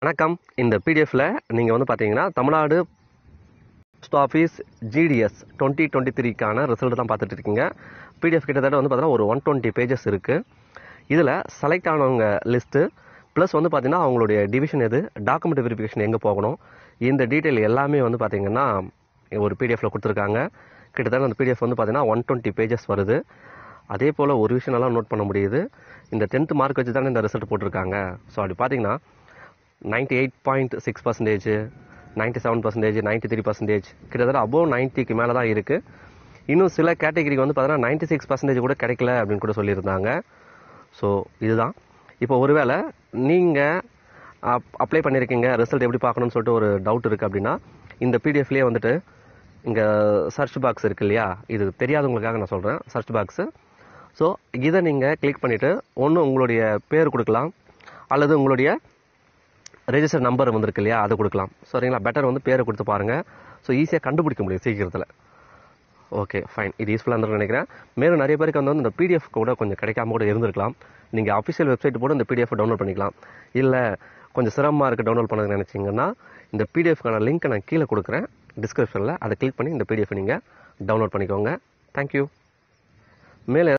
வணக்கம் இந்த பிடிஎஃப்ல நீங்கள் வந்து பார்த்தீங்கன்னா Tamil Nadu post office GDS twenty twenty த்ரீக்கான ரிசல்ட் தான் பார்த்துட்டு இருக்கீங்க பிடிஎஃப் கிட்டத்தட்ட வந்து பார்த்தீங்கன்னா ஒரு ஒன் டுவெண்ட்டி பேஜஸ் இருக்குது இதில் செலக்ட் ஆனவங்க லிஸ்ட்டு ப்ளஸ் வந்து பார்த்தீங்கன்னா அவங்களுடைய டிவிஷன் எது டாக்குமெண்ட் வெரிஃபிகேஷன் எங்கே போகணும் இந்த டீட்டெயில் எல்லாமே வந்து பார்த்தீங்கன்னா ஒரு பிடிஎஃப்ல கொடுத்துருக்காங்க கிட்டத்தட்ட அந்த பிடிஎஃப் வந்து பார்த்தீங்கன்னா ஒன் டுவெண்ட்டி பேஜஸ் வருது அதே போல் ஒரு விஷயம் நல்லா நோட் பண்ண முடியுது இந்த டென்த் மார்க் வச்சு தானே இந்த ரிசல்ட் போட்டிருக்காங்க ஸோ அப்படி பார்த்தீங்கன்னா ninety eight point six percentage ninety seven percentage ninety three percentage கிட்டத்தட்ட அபோவ் நைன்ட்டிக்கு மேலே தான் இருக்குது இன்னும் சில கேட்டகரிக்கு வந்து பார்த்தீங்கன்னா நைன்டி சிக்ஸ் பர்சன்டேஜ் கூட கிடைக்கல அப்படின்னு கூட சொல்லியிருந்தாங்க ஸோ இதுதான் இப்போ ஒருவேளை நீங்கள் அப்ளை பண்ணியிருக்கீங்க ரிசல்ட் எப்படி பார்க்கணும்னு சொல்லிட்டு ஒரு டவுட் இருக்குது அப்படின்னா இந்த பிடிஎஃப்லேயே வந்துட்டு இங்கே சர்ச் பாக்ஸ் இருக்கு இல்லையா இது தெரியாதவங்களுக்காக நான் சொல்கிறேன் சர்ச் பாக்ஸு ஸோ இதை நீங்கள் கிளிக் பண்ணிவிட்டு ஒன்று உங்களுடைய பேர் கொடுக்கலாம் அல்லது உங்களுடைய ரெஜிஸ்டர் நம்பர் வந்திருக்கு இல்லையா அதை கொடுக்கலாம் சரிங்களா பெட்டர் வந்து பேரை கொடுத்து பாருங்கள் ஸோ ஈஸியாக கண்டுபிடிக்க முடியும் சீக்கிரத்தில் ஓகே ஃபைன் இது யூஸ்ஃபுல்லாக இருந்திருக்கும்னு நினைக்கிறேன் மேலும் நிறைய பேருக்கு வந்து இந்த பிடிஎஃப் கூட கொஞ்சம் கிடைக்காம கூட இருந்திருக்கலாம் நீங்கள் அஃபிஷியல் வெப்சைட் போட்டு இந்த பிடிஎஃப் டவுன்லோட் பண்ணிக்கலாம் இல்லை கொஞ்சம் சிரமமாக இருக்குது டவுன்லோட் பண்ண நினச்சிங்கன்னா இந்த பிடிஎஃப்க்கான லிங்க்கை நான் கீழே கொடுக்குறேன் டிஸ்கிரிப்ஷனில் அதை கிளிக் பண்ணி இந்த பிடிஎஃப் நீங்கள் டவுன்லோட் பண்ணிக்கோங்க தேங்க்யூ மேலே